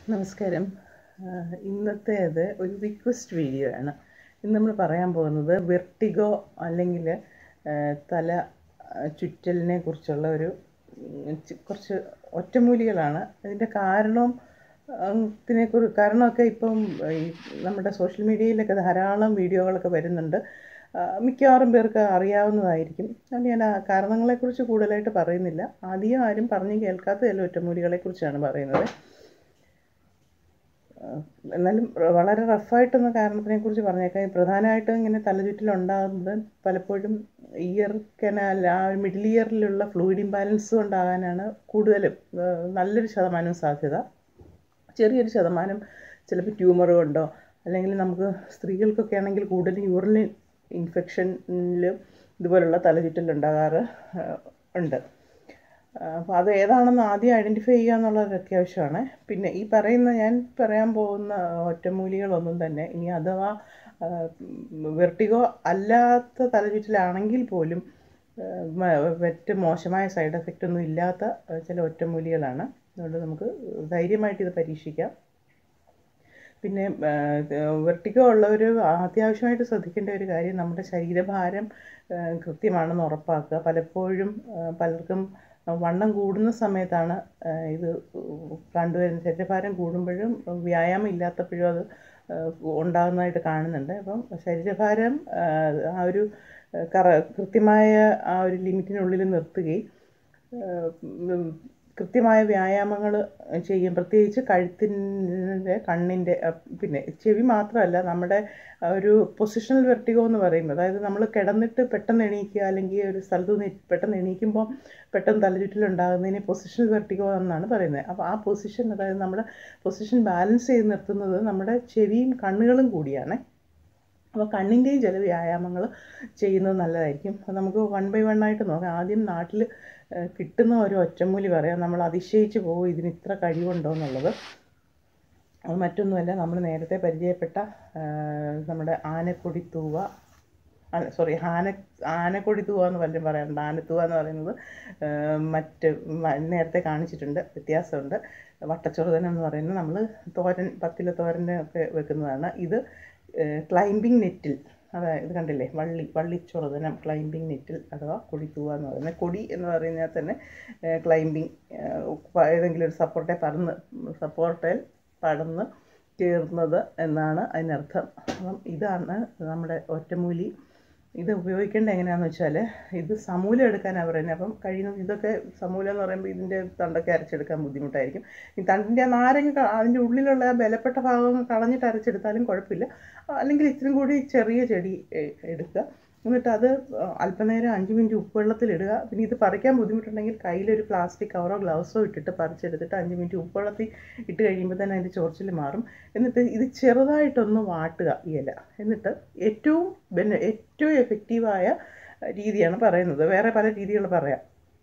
നമസ്കാരം ആഹ് ഇന്നത്തേത് ഒരു request video ആണ് ഇന്ന് നമ്മൾ പറയാൻ പോകുന്നത് വെർട്ടിഗോ അല്ലെങ്കിൽ തല ആഹ് ചുറ്റലിനെ കുറിച്ചുള്ള ഒരു ഉം, ചി- കുറച്ച് ഒറ്റമൂലികളാണ് ഇതിൻ്റെ കാരണം ഇതിനെക്കുറി കാരണമൊക്കെ ഇപ്പം ഈ നമ്മുടെ സോഷ്യൽ മീഡിയയിലൊക്കെ ധാരാളം വീഡിയോകളൊക്കെ വരുന്നുണ്ട് ആഹ് മിക്കവാറും പേർക്ക് അറിയാവുന്നതായിരിക്കും അതുകൊണ്ട് ഞാൻ ആ കാരണങ്ങളെക്കുറിച്ച് കൂടുതലായിട്ട് പറയുന്നില്ല ആദ്യം ആരും പറഞ്ഞു കേൾക്കാത്ത ചില ഒറ്റമൂലികളെക്കുറിച്ചാണ് പറയുന്നത് ആഹ് എന്നാലും വളരെ റഫായിട്ടൊന്ന് കാരണത്തിനെ കുറിച്ച് പറഞ്ഞേക്കാം ഈ പ്രധാനമായിട്ടും ഇങ്ങനെ തലചുറ്റലുണ്ടാകുന്നത് പലപ്പോഴും ഇയർ കനാൽ ആ ഒരു മിഡിൽ ഇയറിലുള്ള ഫ്ലൂയിഡ് ഇംബാലൻസ് കൊണ്ടാകാനാണ് കൂടുതലും ആഹ് നല്ലൊരു ശതമാനം സാധ്യത ചെറിയൊരു ശതമാനം ചിലപ്പോൾ ട്യൂമർ കൊണ്ടോ അല്ലെങ്കിൽ നമുക്ക് സ്ത്രീകൾക്കൊക്കെ ആണെങ്കിൽ കൂടുതൽ യൂറിൻ ഇൻഫെക്ഷനിൽ ഇതുപോലുള്ള തലചുറ്റലുണ്ടാകാറ് ആഹ് ഉണ്ട് അപ്പോൾ അത് ഏതാണെന്ന് ആദ്യം ഐഡൻറ്റിഫൈ ചെയ്യുക എന്നുള്ളത് അത്യാവശ്യമാണ് പിന്നെ ഈ പറയുന്ന ഞാൻ പറയാൻ പോകുന്ന ഒറ്റമൂലികളൊന്നും തന്നെ ഇനി അഥവാ വെർട്ടിഗോ അല്ലാത്ത തലചുറ്റലാണെങ്കിൽ പോലും ആ, മ- മറ്റ് മോശമായ സൈഡ് എഫക്റ്റ് ഒന്നും ഇല്ലാത്ത ആ, ചില ഒറ്റമൂലികളാണ് അതുകൊണ്ട് നമുക്ക് ധൈര്യമായിട്ട് ഇത് പരീക്ഷിക്കാം പിന്നെ വെർട്ടിഗോ ഉള്ളവർ അത്യാവശ്യമായിട്ട് ശ്രദ്ധിക്കേണ്ട ഒരു കാര്യം നമ്മുടെ ശരീരഭാരം ആ, കൃത്യമാണെന്ന് ഉറപ്പാക്കുക പലപ്പോഴും ആ, പലർക്കും വണ്ണം കൂടുന്ന സമയത്താണ് ആ, ഇത് കണ്ടുവരുന്നത് ശരീരഭാരം കൂടുമ്പോഴും വ്യായാമം ഇല്ലാത്തപ്പോഴും അത് ആ, ഉണ്ടാകുന്നതായിട്ട് കാണുന്നുണ്ട് അപ്പം ശരീരഭാരം ആ, ആ ഒരു കറ കൃത്യമായ ആ ഒരു ലിമിറ്റിനുള്ളിൽ നിർത്തുകയും ഏഹ് ഉം കൃത്യമായ വ്യായാമങ്ങൾ ചെയ്യും പ്രത്യേകിച്ച് കഴുത്തിൻ്റെ കണ്ണിൻ്റെ അഹ് പിന്നെ ചെവി മാത്രമല്ല നമ്മുടെ ആ ഒരു പൊസിഷണൽ വെർട്ടിഗോ എന്ന് പറയും അതായത് നമ്മൾ കിടന്നിട്ട് പെട്ടെന്ന് എണീക്കുക അല്ലെങ്കിൽ ഒരു സ്ഥലത്ത് നിന്ന് പെട്ടെന്ന് എണീക്കുമ്പോൾ പെട്ടെന്ന് തലചുറ്റലുണ്ടാകുന്നതിനെ പൊസിഷണൽ വെർട്ടിഗോ എന്നാണ് പറയുന്നത് അപ്പോൾ ആ പൊസിഷൻ അതായത് നമ്മുടെ പൊസിഷൻ ബാലൻസ് ചെയ്ത് നിർത്തുന്നത് നമ്മുടെ ചെവിയും കണ്ണുകളും കൂടിയാണ് അപ്പോൾ കണ്ണിൻ്റെയും ചില വ്യായാമങ്ങൾ ചെയ്യുന്നത് നല്ലതായിരിക്കും അപ്പോൾ നമുക്ക് വൺ ബൈ വൺ ആയിട്ട് നോക്കാം ആദ്യം നാട്ടിൽ കിട്ടുന്ന ഒരു ഒറ്റമൂലി പറയാം നമ്മൾ അതിശയിച്ച് പോകും ഇതിന് ഇത്ര കഴിവുണ്ടോ എന്നുള്ളത് അത് മറ്റൊന്നുമല്ല നമ്മൾ നേരത്തെ പരിചയപ്പെട്ട ആ, നമ്മുടെ ആനക്കൊടി തൂവ സോറി ആന ആനക്കൊടി തൂവ എന്ന് പലരും പറയാറുണ്ട് ആനത്തൂവ എന്ന് പറയുന്നത് ആ, മറ്റ് മ- നേരത്തെ കാണിച്ചിട്ടുണ്ട് വ്യത്യാസമുണ്ട് വട്ടച്ചുറുതനം എന്ന് പറയുന്നത് നമ്മൾ തോരൻ പത്തില തോരൻ്റെ ഒക്കെ വെക്കുന്നതാണ് ഇത് ക്ലൈംബിംഗ് നെറ്റിൽ അതായത് ഇത് കണ്ടില്ലേ വള്ളി വള്ളിച്ചുറുതനം ക്ലൈംബിംഗ് നെറ്റിൽ അഥവാ കൊടിത്തൂവ എന്ന് പറയുന്നത് കൊടി എന്ന് പറയുന്നത് തന്നെ ക്ലൈംബിംഗ് ഏതെങ്കിലും ഒരു സപ്പോർട്ടെ പറന്ന് സപ്പോർട്ടേൽ പടന്ന് കയറുന്നത് എന്നാണ് അതിനർത്ഥം അപ്പം ഇതാണ് നമ്മുടെ ഒറ്റമൂലി ഇത് ഉപയോഗിക്കേണ്ടത് എങ്ങനെയാണെന്ന് വെച്ചാൽ ഇത് സമൂലം എടുക്കാനാണ് പറയുന്നത് അപ്പം കഴിയുന്നത് ഇതൊക്കെ സമൂലം എന്ന് പറയുമ്പോൾ ഇതിൻ്റെ തണ്ടൊക്കെ അരച്ചെടുക്കാൻ ബുദ്ധിമുട്ടായിരിക്കും ഈ തണ്ടിൻ്റെ ആ നാരങ്ങ ക- അതിൻ്റെ ഉള്ളിലുള്ള ആ ബലപ്പെട്ട ഭാഗം കളഞ്ഞിട്ട് അരച്ചെടുത്താലും കുഴപ്പമില്ല അല്ലെങ്കിൽ ഇത്തിരി കൂടി ചെറിയ ചെടി എ- എടുക്കുക എന്നിട്ട് അത് അല്പനേരം അഞ്ച് മിനിറ്റ് ഉപ്പുവെള്ളത്തിലിടുക പിന്നെ ഇത് പറിക്കാൻ ബുദ്ധിമുട്ടുണ്ടെങ്കിൽ കയ്യിലൊരു പ്ലാസ്റ്റിക് കവറോ ഗ്ലൗസോ ഇട്ടിട്ട് പറിച്ചെടുത്തിട്ട് അഞ്ച് മിനിറ്റ് ഉപ്പുവെള്ളത്തിൽ ഇട്ട് കഴിയുമ്പോൾ തന്നെ അതിൻ്റെ ചൊറിച്ചിൽ മാറും എന്നിട്ട് ഇത് ചെറുതായിട്ടൊന്ന് വാട്ടുക ഈ ഇല എന്നിട്ട് ഏറ്റവും ബെന ഏറ്റവും എഫക്റ്റീവായ രീതിയാണ് പറയുന്നത് വേറെ പല രീതികൾ പറയാം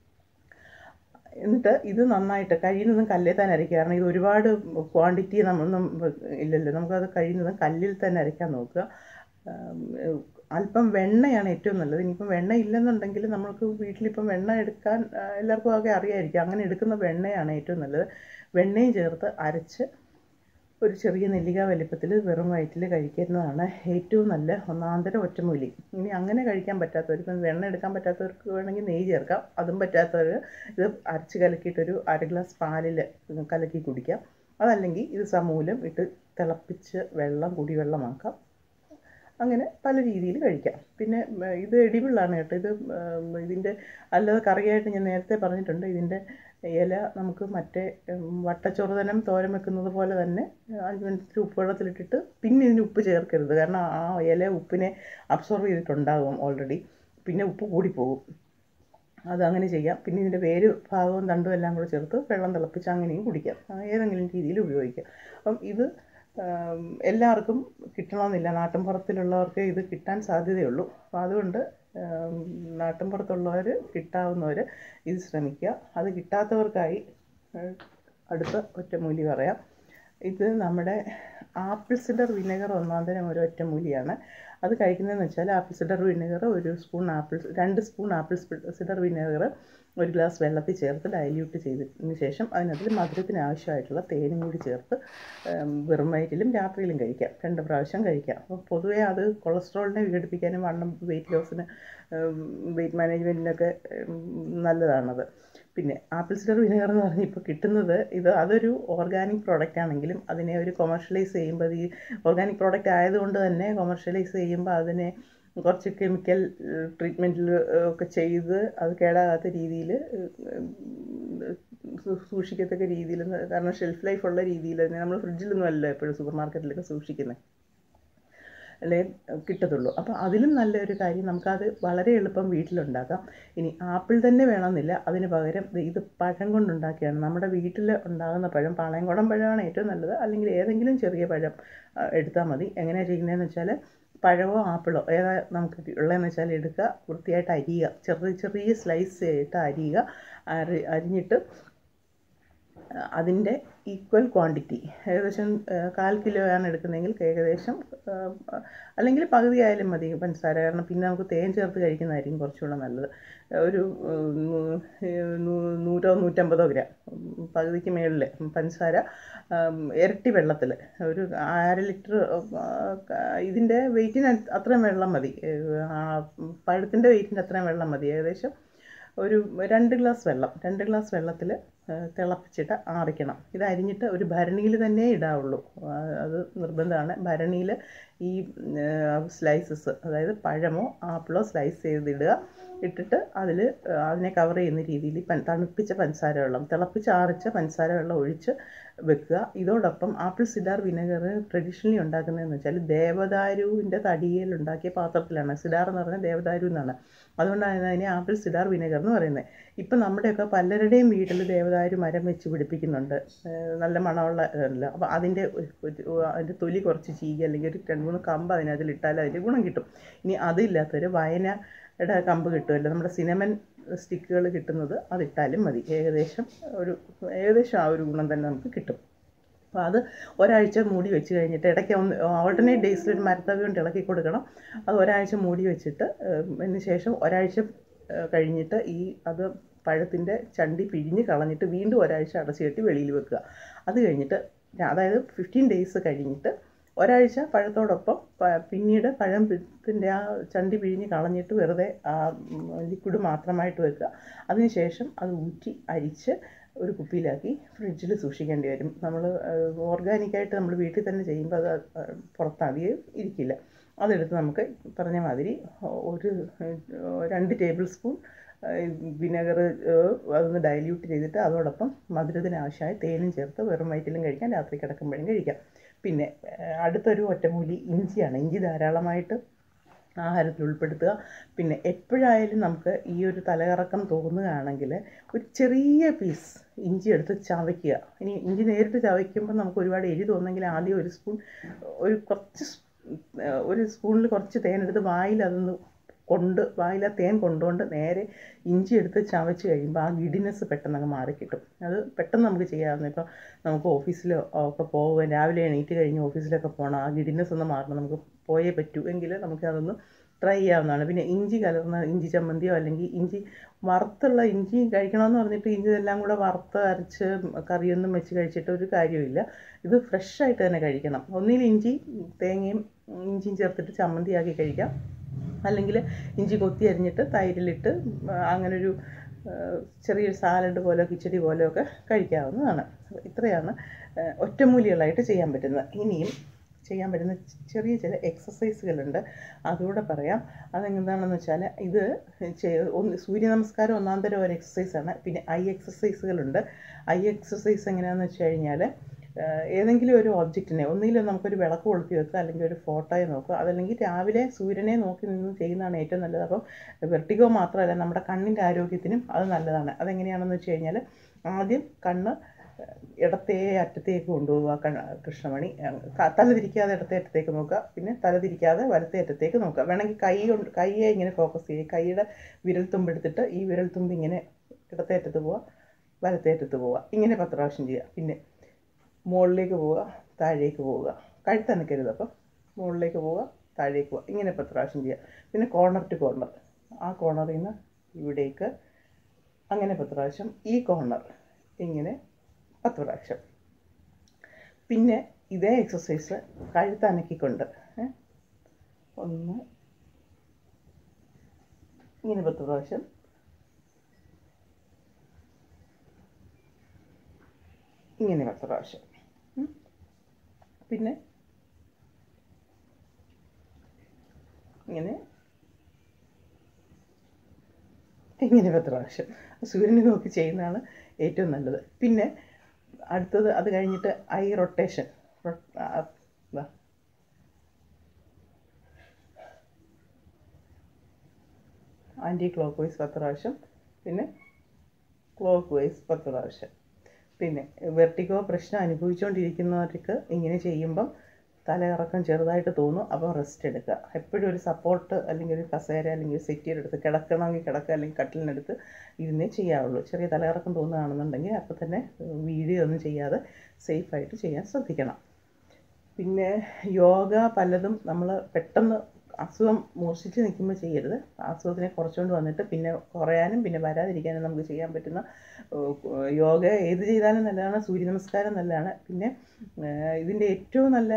എന്നിട്ട് ഇത് നന്നായിട്ട് കഴിയുന്നതും കല്ലിൽ തന്നെ അരയ്ക്കുക കാരണം ഇത് ഒരുപാട് ക്വാണ്ടിറ്റി നമ്മളൊന്നും ഇല്ലല്ലോ നമുക്കത് കഴിയുന്നതും കല്ലിൽ തന്നെ അരയ്ക്കാൻ നോക്കുക ആം, അല്പം വെണ്ണയാണ് ഏറ്റവും നല്ലത് ഇനിയിപ്പം വെണ്ണ ഇല്ലെന്നുണ്ടെങ്കിൽ നമുക്ക് വീട്ടിലിപ്പം വെണ്ണ എടുക്കാൻ ആ, എല്ലാവർക്കും ഒക്കെ അറിയായിരിക്കും അങ്ങനെ എടുക്കുന്ന വെണ്ണയാണ് ഏറ്റവും നല്ലത് വെണ്ണയും ചേർത്ത് അരച്ച് ഒരു ചെറിയ നെല്ലിക വലിപ്പത്തിൽ വെറും വയറ്റിൽ കഴിക്കുന്നതാണ് ഏറ്റവും നല്ല ഒന്നാന്തര ഒറ്റമൂലി ഇനി അങ്ങനെ കഴിക്കാൻ പറ്റാത്തവർ ഇപ്പം വെണ്ണ എടുക്കാൻ പറ്റാത്തവർക്ക് വേണമെങ്കിൽ നെയ്യ് ചേർക്കാം അതും പറ്റാത്തവർ ഇത് അരച്ച് കലക്കിയിട്ടൊരു അര ഗ്ലാസ് പാലിൽ കലക്കി കുടിക്കാം അതല്ലെങ്കിൽ ഇത് സമൂലം ഇട്ട് തിളപ്പിച്ച് വെള്ളം കുടിവെള്ളമാക്കാം അങ്ങനെ പല രീതിയിൽ കഴിക്കാം പിന്നെ ഉം, ഇത് എഡിബിളാണ് കേട്ടോ ഇത് ഉം, ഇതിൻ്റെ അല്ലാതെ കറിയായിട്ട് ഞാൻ നേരത്തെ പറഞ്ഞിട്ടുണ്ട് ഇതിൻ്റെ ഇല നമുക്ക് മറ്റേ ഉം, വട്ടച്ചൊറുതനം തോരൻ വെക്കുന്നത് പോലെ തന്നെ അഞ്ച് മിനിറ്റ് ഉപ്പുവെള്ളത്തിലിട്ടിട്ട് പിന്നെ ഇതിന് ഉപ്പ് ചേർക്കരുത് കാരണം ആ ഇല ഉപ്പിനെ അബ്സോർവ് ചെയ്തിട്ടുണ്ടാകും ഓൾറെഡി പിന്നെ ഉപ്പ് കൂടിപ്പോകും അതങ്ങനെ ചെയ്യാം പിന്നെ ഇതിൻ്റെ വേര് ഭാഗവും തണ്ടും എല്ലാം കൂടെ ചേർത്ത് വെള്ളം തിളപ്പിച്ച് അങ്ങനെയും കുടിക്കാം ആ, ഏതെങ്കിലും രീതിയിൽ ഉപയോഗിക്കാം അപ്പം ഇത് ആം, എല്ലാവർക്കും കിട്ടണമെന്നില്ല നാട്ടിൻപുറത്തിലുള്ളവർക്ക് ഇത് കിട്ടാൻ സാധ്യതയുള്ളൂ അപ്പം അതുകൊണ്ട് ആം, നാട്ടിൻപുറത്തുള്ളവർ കിട്ടാവുന്നവർ ഇത് ശ്രമിക്കുക അത് കിട്ടാത്തവർക്കായി ആ, അടുത്ത ഒറ്റമൂലി പറയാം ഇത് നമ്മുടെ ആപ്പിൾ സിഡർ വിനെഗർ ഒന്നാം തരം ഒരു ഒറ്റമൂലിയാണ് അത് കഴിക്കുന്നതെന്ന് വെച്ചാൽ ആപ്പിൾ സിഡർ വിനെഗർ ഒരു സ്പൂൺ ആപ്പിൾ രണ്ട് സ്പൂൺ ആപ്പിൾ സിഡർ വിനെഗർ ഒരു ഗ്ലാസ് വെള്ളത്തിൽ ചേർത്ത് ഡൈല്യൂട്ട് ചെയ്തതിന് ശേഷം അതിനകത്ത് മധുരത്തിന് ആവശ്യമായിട്ടുള്ള തേനും കൂടി ചേർത്ത് ഉം, വെറും വയറ്റിലും രാത്രിയിലും കഴിക്കാം രണ്ട് പ്രാവശ്യം കഴിക്കാം അപ്പോൾ പൊതുവേ അത് കൊളസ്ട്രോളിനെ വിഘടിപ്പിക്കാനും വണ്ണം വെയിറ്റ് ലോസിന് വെയിറ്റ് മാനേജ്മെൻറ്റിനൊക്കെ നല്ലതാണത് പിന്നെ ആപ്പിൾ സിഡർ വിനെഗർ എന്ന് പറഞ്ഞാൽ ഇപ്പോൾ കിട്ടുന്നത് ഇത് അതൊരു ഓർഗാനിക് പ്രോഡക്റ്റ് ആണെങ്കിലും അതിനെ ഒരു കൊമേഴ്ഷ്യലൈസ് ചെയ്യുമ്പോൾ അത് ഈ ഓർഗാനിക് പ്രോഡക്റ്റ് ആയതുകൊണ്ട് തന്നെ കൊമേഴ്ഷ്യലൈസ് ചെയ്യുമ്പോൾ അതിനെ കുറച്ച് കെമിക്കൽ ട്രീറ്റ്മെൻറ്റിൽ ഒക്കെ ചെയ്ത് അത് കേടാകാത്ത രീതിയിൽ സൂക്ഷിക്കത്തക്ക രീതിയിൽ കാരണം ഷെൽഫ് ലൈഫ് ഉള്ള രീതിയിൽ അതിനെ നമ്മൾ ഫ്രിഡ്ജിലൊന്നും അല്ല എപ്പോഴും സൂപ്പർ മാർക്കറ്റിലൊക്കെ സൂക്ഷിക്കുന്നത് അല്ലേ കിട്ടത്തുള്ളൂ അപ്പോൾ അതിലും നല്ലൊരു കാര്യം നമുക്കത് വളരെ എളുപ്പം വീട്ടിലുണ്ടാക്കാം ഇനി ആപ്പിൾ തന്നെ വേണമെന്നില്ല അതിന് പകരം ദേ ഇത് പഴം കൊണ്ടുണ്ടാക്കിയാണ് നമ്മുടെ വീട്ടിൽ ഉണ്ടാകുന്ന പഴം പാളയംകുളം പഴമാണ് ഏറ്റവും നല്ലത് അല്ലെങ്കിൽ ഏതെങ്കിലും ചെറിയ പഴം ആ, എടുത്താൽ മതി എങ്ങനെയാണ് ചെയ്യുന്നതെന്ന് വെച്ചാൽ പഴമോ ആപ്പിളോ ഏതാ നമുക്ക് ഉള്ളതെന്ന് വെച്ചാൽ എടുക്കുക വൃത്തിയായിട്ട് അരിയുക ചെറിയ ചെറിയ സ്ലൈസ് ആയിട്ട് അരിയുക അരി അരിഞ്ഞിട്ട് അതിൻ്റെ ഈക്വൽ ക്വാണ്ടിറ്റി ഏകദേശം ആ, കാൽ കിലോ ആണ് എടുക്കുന്നതെങ്കിൽ ഏകദേശം ആ, അല്ലെങ്കിൽ പകുതി ആയാലും മതി പഞ്ചസാര കാരണം പിന്നെ നമുക്ക് തേൻ ചേർത്ത് കഴിക്കുന്നതായിരിക്കും കുറച്ചുകൂടെ നല്ലത് ഒരു ഉം, നൂ- നൂ- നൂറോ നൂറ്റമ്പതോ ഗ്രാം ഉം, പകുതിക്ക് മേളിൽ പഞ്ചസാര ഉം, ഇരട്ടി വെള്ളത്തിൽ ഒരു അര ലിറ്റർ ഇതിൻ്റെ വെയിറ്റിന് അത്രയും വെള്ളം മതി പഴത്തിൻ്റെ വെയിറ്റിന് അത്രയും വെള്ളം മതി ഏകദേശം ഒരു രണ്ട് ഗ്ലാസ് വെള്ളം രണ്ട് ഗ്ലാസ് വെള്ളത്തിൽ തിളപ്പിച്ചിട്ട് ആറിക്കണം ഇത് അരിഞ്ഞിട്ട് ഒരു ഭരണിയിൽ തന്നെ ഇടാവുള്ളൂ ആ, അത് നിർബന്ധമാണ് ഭരണിയിൽ ഈ സ്ലൈസസ് അതായത് പഴമോ ആപ്പിളോ സ്ലൈസ് ചെയ്തിടുക ഇട്ടിട്ട് അതിൽ അതിനെ കവർ ചെയ്യുന്ന രീതിയിൽ പൻ തണുപ്പിച്ച പഞ്ചസാര വെള്ളം തിളപ്പിച്ച് ആറിച്ച പഞ്ചസാര വെള്ളം ഒഴിച്ച് വെക്കുക ഇതോടൊപ്പം ആപ്പിൾ സിഡാർ വിനെഗർ ട്രഡീഷണലി ഉണ്ടാക്കുന്നതെന്ന് വെച്ചാൽ ദേവദാരുവിൻ്റെ തടിയിൽ ഉണ്ടാക്കിയ പാത്രത്തിലാണ് സിഡാർ എന്ന് പറഞ്ഞാൽ ദേവദാരു എന്നാണ് അതുകൊണ്ടാണ് അതിനെ ആപ്പിൾ സിഡാർ വിനെഗർ എന്ന് പറയുന്നത് ഇപ്പം നമ്മുടെയൊക്കെ പലരുടെയും വീട്ടിൽ ദേവദാരു മരം വെച്ച് പിടിപ്പിക്കുന്നുണ്ട് ഏഹ് നല്ല മണമുള്ള ഇതല്ല അപ്പോൾ അതിൻ്റെ ഒരു- ഒരു- അതിൻ്റെ തൊലി കുറച്ച് ചീകി അല്ലെങ്കിൽ ഒരു രണ്ട് മൂന്ന് കമ്പ് അതിനകത്തിലിട്ടാൽ അതിൻ്റെ ഗുണം കിട്ടും ഇനി അതില്ലാത്തൊരു വയനയുടെ കമ്പ് കിട്ടുമല്ലോ നമ്മുടെ സിനമൻ സ്റ്റിക്കുകൾ കിട്ടുന്നത് അതിട്ടാലും മതി ഏകദേശം ഒരു ഏകദേശം ആ ഒരു ഗുണം തന്നെ നമുക്ക് കിട്ടും അപ്പോൾ അത് ഒരാഴ്ച മൂടി വെച്ച് കഴിഞ്ഞിട്ട് ഇടയ്ക്ക് ഒന്ന് ഓൾട്ടർനേറ്റ് ഡേയ്സിൽ ഒരു മരത്തവി കൊണ്ട് ഇളക്കി കൊടുക്കണം അത് ഒരാഴ്ച മൂടി വെച്ചിട്ട് ഏഹ്, അതിന് ശേഷം ഒരാഴ്ച ഏഹ്, കഴിഞ്ഞിട്ട് ഈ അത് പഴത്തിൻ്റെ ചണ്ടി പിഴിഞ്ഞ് കളഞ്ഞിട്ട് വീണ്ടും ഒരാഴ്ച അടച്ചു കെട്ടി വെളിയിൽ വെക്കുക അത് കഴിഞ്ഞിട്ട് അതായത് ഫിഫ്റ്റീൻ ഡേയ്സ് കഴിഞ്ഞിട്ട് ഒരാഴ്ച പഴത്തോടൊപ്പം പ- പിന്നീട് പഴത്തിൻ്റെ ആ ചണ്ടി പിഴിഞ്ഞ് കളഞ്ഞിട്ട് വെറുതെ ആ ലിക്വിഡ് മാത്രമായിട്ട് വെക്കുക അതിനുശേഷം അത് ഊറ്റി അരിച്ച് ഒരു കുപ്പിയിലാക്കി ഫ്രിഡ്ജിൽ സൂക്ഷിക്കേണ്ടി വരും നമ്മൾ ഓർഗാനിക്കായിട്ട് നമ്മൾ വീട്ടിൽ തന്നെ ചെയ്യുമ്പോൾ അത് അഹ് പുറത്തധികം ഇരിക്കില്ല അതെടുത്ത് നമുക്ക് പറഞ്ഞ മാതിരി ഒരു ഏഹ്, രണ്ട് ടേബിൾ സ്പൂൺ വിനെഗർ അതൊന്ന് ഡൈല്യൂട്ട് ചെയ്തിട്ട് അതോടൊപ്പം മധുരത്തിന് ആവശ്യമായ തേനും ചേർത്ത് വെറും വയറ്റിലും കഴിക്കാം രാത്രി കിടക്കുമ്പോഴും കഴിക്കാം പിന്നെ ഏഹ്, അടുത്തൊരു ഒറ്റമൂലി ഇഞ്ചിയാണ് ഇഞ്ചി ധാരാളമായിട്ട് ആഹാരത്തിൽ ഉൾപ്പെടുത്തുക പിന്നെ എപ്പോഴായാലും നമുക്ക് ഈ ഒരു തലകറക്കം തോന്നുകയാണെങ്കിൽ ഒരു ചെറിയ പീസ് ഇഞ്ചി എടുത്ത് ചവയ്ക്കുക ഇനി ഇഞ്ചി നേരിട്ട് ചവയ്ക്കുമ്പോൾ നമുക്ക് ഒരുപാട് എരി തോന്നുമെങ്കിൽ ആദ്യം ഒരു സ്പൂൺ ഒരു കുറച്ച് സ്- ഏഹ് ഒരു സ്പൂണിൽ കുറച്ച് തേനെടുത്ത് വായിൽ അതൊന്ന് കൊണ്ട് വായിൽ ആ തേൻ കൊണ്ടുകൊണ്ട് നേരെ ഇഞ്ചി എടുത്ത് ചവച്ച് കഴിയുമ്പോൾ ആ ഗിഡിനെസ് പെട്ടെന്ന് അങ്ങ് മാറിക്കിട്ടും അത് പെട്ടെന്ന് നമുക്ക് ചെയ്യാവുന്ന ഇപ്പോൾ നമുക്ക് ഓഫീസിലോ ഒക്കെ പോകുക രാവിലെ എണീറ്റ് കഴിഞ്ഞ് ഓഫീസിലൊക്കെ പോകണം ആ ഗിഡിനെസ് ഒന്ന് മാറണം നമുക്ക് പോയേ പറ്റൂ എങ്കിൽ നമുക്ക് അതൊന്ന് ട്രൈ ചെയ്യാവുന്നതാണ് പിന്നെ ഇഞ്ചി കലർന്ന ഇഞ്ചി ചമ്മന്തിയോ അല്ലെങ്കിൽ ഇഞ്ചി വറുത്തുള്ള ഇഞ്ചി കഴിക്കണമെന്ന് പറഞ്ഞിട്ട് ഇഞ്ചി എല്ലാം കൂടെ വറുത്ത് അരച്ച് കറിയൊന്നും വെച്ച് കഴിച്ചിട്ട് ഒരു കാര്യമില്ല ഇത് ഫ്രഷ് ആയിട്ട് തന്നെ കഴിക്കണം ഒന്നിൽ ഇഞ്ചി തേങ്ങയും ഇഞ്ചിയും ചേർത്തിട്ട് ചമ്മന്തിയാക്കി കഴിക്കാം അല്ലെങ്കിൽ ഇഞ്ചി കൊത്തി അരിഞ്ഞിട്ട് തൈരിലിട്ട് അങ്ങനൊരു ആ, ചെറിയൊരു സാലഡ് പോലെ കിച്ചടി പോലെയൊക്കെ കഴിക്കാവുന്നതാണ് ഇത്രയാണ് ആ, ഒറ്റമൂലികളായിട്ട് ചെയ്യാൻ പറ്റുന്നത് ഇനിയും ചെയ്യാൻ പറ്റുന്ന ചെറിയ ചില എക്സസൈസുകളുണ്ട് അതുകൂടെ പറയാം അതെന്താണെന്ന് വെച്ചാൽ ഇത് ചെയ്യ- ഒന്ന് സൂര്യ നമസ്കാരം ഒന്നാം തരം ഒരു എക്സസൈസാണ് പിന്നെ ഐ എക്സസൈസുകളുണ്ട് ഐ എക്സസൈസ് എങ്ങനെയാണെന്ന് വെച്ച് കഴിഞ്ഞാൽ ഏഹ് ഏതെങ്കിലും ഒരു ഒബ്ജക്റ്റിനെ ഒന്നുകിൽ നമുക്കൊരു വിളക്ക് കൊളുത്തി വെക്കുക അല്ലെങ്കിൽ ഒരു ഫോട്ടോയെ നോക്കുക അതല്ലെങ്കിൽ രാവിലെ സൂര്യനെ നോക്കി നിന്ന് ചെയ്യുന്നതാണ് ഏറ്റവും നല്ലത് അപ്പം വെർട്ടിഗോ മാത്രമല്ല നമ്മുടെ കണ്ണിൻ്റെ ആരോഗ്യത്തിനും അത് നല്ലതാണ് അതെങ്ങനെയാണെന്ന് വെച്ച് കഴിഞ്ഞാൽ ആദ്യം കണ്ണ് ഏഹ് ഇടത്തേ അറ്റത്തേക്ക് കൊണ്ടുപോവുക കണ്ണ് കൃഷ്ണമണി ഏഹ് ക- തല തിരിക്കാതെ ഇടത്തേ അറ്റത്തേക്ക് നോക്കുക പിന്നെ തല തിരിക്കാതെ വലത്തേ അറ്റത്തേക്ക് നോക്കുക വേണമെങ്കിൽ കൈ കൊണ്ട് കൈയെ ഇങ്ങനെ ഫോക്കസ് ചെയ്യുക കൈയുടെ വിരൽത്തുമ്പ് എടുത്തിട്ട് ഈ വിരൽത്തുമ്പ് ഇങ്ങനെ ഇടത്തേ അറ്റത്ത് പോവുക വലത്തേ അറ്റത്ത് പോവുക ഇങ്ങനെ പത്ത് പ്രാവശ്യം ചെയ്യുക പിന്നെ മുകളിലേക്ക് പോവുക താഴേക്ക് പോവുക കഴുത്തനക്കരുത് അപ്പം മുകളിലേക്ക് പോവുക താഴേക്ക് പോവുക ഇങ്ങനെ പത്ത് പ്രാവശ്യം ചെയ്യുക പിന്നെ കോർണർ ടു കോർണർ ആ കോർണറിൽ നിന്ന് ഇവിടേക്ക് അങ്ങനെ പത്ത് പ്രാവശ്യം ഈ കോർണർ ഇങ്ങനെ പത്ത് പ്രാവശ്യം പിന്നെ ഇതേ എക്സസൈസ് കഴുത്തനക്കിക്കൊണ്ട് ഏ, ഒന്ന് ഇങ്ങനെ പത്ത് പ്രാവശ്യം ഇങ്ങനെ പത്ത് പ്രാവശ്യം ഉം. പിന്നെ ഇങ്ങനെ ഇങ്ങനെ പത്ത് പ്രാവശ്യം സൂര്യനെ നോക്കി ചെയ്യുന്നതാണ് ഏറ്റവും നല്ലത് പിന്നെ അടുത്തത് അത് കഴിഞ്ഞിട്ട് eye rotation anti clockwise പത്ത് പ്രാവശ്യം പിന്നെ ക്ലോക്ക് വൈസ് പത്ത് പ്രാവശ്യം പിന്നെ വെർട്ടിഗോ പ്രശ്നം അനുഭവിച്ചുകൊണ്ടിരിക്കുന്നവർക്ക് ഇങ്ങനെ ചെയ്യുമ്പം തലകറക്കം ചെറുതായിട്ട് തോന്നും അപ്പോൾ റെസ്റ്റ് എടുക്കുക എപ്പോഴും ഒരു സപ്പോർട്ട് അല്ലെങ്കിൽ ഒരു കസേര അല്ലെങ്കിൽ ഒരു സെറ്റിയുടെ അടുത്ത് കിടക്കണമെങ്കിൽ കിടക്കുക അല്ലെങ്കിൽ കട്ടിലിനടുത്ത് ഇരുന്നേ ചെയ്യാവുള്ളൂ ചെറിയ തലകറക്കം തോന്നുകയാണെന്നുണ്ടെങ്കിൽ അപ്പോൾ തന്നെ വീഡിയോ ഒന്നും ചെയ്യാതെ സേഫായിട്ട് ചെയ്യാൻ ശ്രദ്ധിക്കണം പിന്നെ യോഗ പലതും നമ്മൾ പെട്ടെന്ന് അസുഖം മൂർച്ഛിച്ച് നിൽക്കുമ്പോൾ ചെയ്യരുത് അസുഖത്തിനെ കുറച്ചുകൊണ്ട് വന്നിട്ട് പിന്നെ കുറയാനും പിന്നെ വരാതിരിക്കാനും നമുക്ക് ചെയ്യാൻ പറ്റുന്ന ഏഹ്, യോഗ ഏത് ചെയ്താലും നല്ലതാണ് സൂര്യ നമസ്കാരം നല്ലതാണ് പിന്നെ ഏഹ്, ഇതിൻ്റെ ഏറ്റവും നല്ല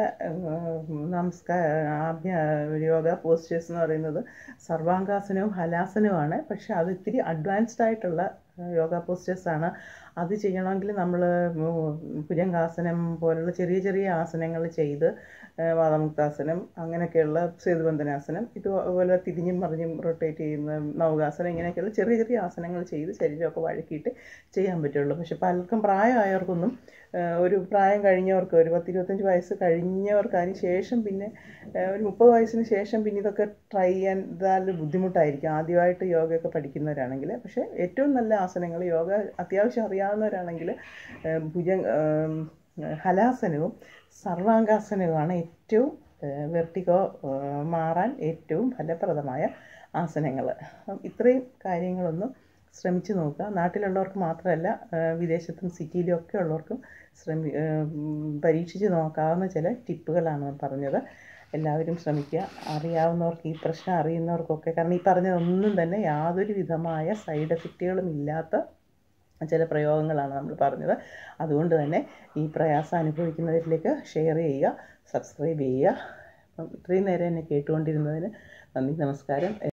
നമസ്കാര യോഗ പോസ്റ്റേഴ്സ് എന്ന് പറയുന്നത് സർവാംഗാസനവും ഹലാസനവുമാണ് പക്ഷെ അത് ഇത്തിരി അഡ്വാൻസ്ഡ് ആയിട്ടുള്ള ഏഹ്, യോഗ പോസ്റ്റേഴ്സാണ് അത് ചെയ്യണമെങ്കിൽ നമ്മൾ ഭുജംഗാസനം പോലുള്ള ചെറിയ ചെറിയ ആസനങ്ങൾ ചെയ്ത് ഏഹ്, വാദമുക്താസനം അങ്ങനെയൊക്കെയുള്ള സേതുബന്ധനാസനം ഇതുപോലെ തിരിഞ്ഞും മറിഞ്ഞും റൊട്ടേറ്റ് ചെയ്യുന്ന നവകാസനം ഇങ്ങനെയൊക്കെയുള്ള ചെറിയ ചെറിയ ആസനങ്ങൾ ചെയ്ത് ശരീരമൊക്കെ വഴക്കിയിട്ട് ചെയ്യാൻ പറ്റുള്ളൂ പക്ഷെ പലർക്കും പ്രായമായവർക്കൊന്നും ഏഹ്, ഒരു പ്രായം കഴിഞ്ഞവർക്ക് ഒരു പത്തിരുപത്തഞ്ച് വയസ്സ് കഴിഞ്ഞവർക്ക് അതിന് ശേഷം പിന്നെ ഏഹ്, ഒരു മുപ്പത് വയസ്സിന് ശേഷം പിന്നെ ഇതൊക്കെ ട്രൈ ചെയ്യാൻ ഇതാൽ ബുദ്ധിമുട്ടായിരിക്കും ആദ്യമായിട്ട് യോഗയൊക്കെ പഠിക്കുന്നവരാണെങ്കിൽ പക്ഷേ ഏറ്റവും നല്ല ആസനങ്ങൾ യോഗ അത്യാവശ്യം അറിയാവുന്നവരാണെങ്കിൽ ഏഹ്, ഭുജ ഏഹ്, ഹലാസനവും സർവാംഗാസനവുമാണ് ഏറ്റവും വെർട്ടിഗോ മാറാൻ ഏറ്റവും ഫലപ്രദമായ ആസനങ്ങൾ അപ്പം ഇത്രയും കാര്യങ്ങളൊന്നും ശ്രമിച്ചു നോക്കുക നാട്ടിലുള്ളവർക്ക് മാത്രമല്ല ഏഹ്, വിദേശത്തും സിറ്റിയിലും ഒക്കെ ഉള്ളവർക്കും ശ്രമി ഏഹ്, ഉം, പരീക്ഷിച്ച് നോക്കാവുന്ന ചില ടിപ്പുകളാണ് പറഞ്ഞത് എല്ലാവരും ശ്രമിക്കുക അറിയാവുന്നവർക്ക് ഈ പ്രശ്നം അറിയുന്നവർക്കൊക്കെ കാരണം ഈ പറഞ്ഞതൊന്നും തന്നെ യാതൊരു വിധമായ സൈഡ് എഫക്റ്റുകളും ഇല്ലാത്ത ചില പ്രയോഗങ്ങളാണ് നമ്മൾ പറഞ്ഞത് അതുകൊണ്ട് തന്നെ ഈ പ്രയാസം അനുഭവിക്കുന്നവരിലേക്ക് ഷെയർ ചെയ്യുക സബ്സ്ക്രൈബ് ചെയ്യുക അപ്പം ഇത്രയും നേരം എന്നെ കേട്ടുകൊണ്ടിരുന്നതിന് നന്ദി നമസ്കാരം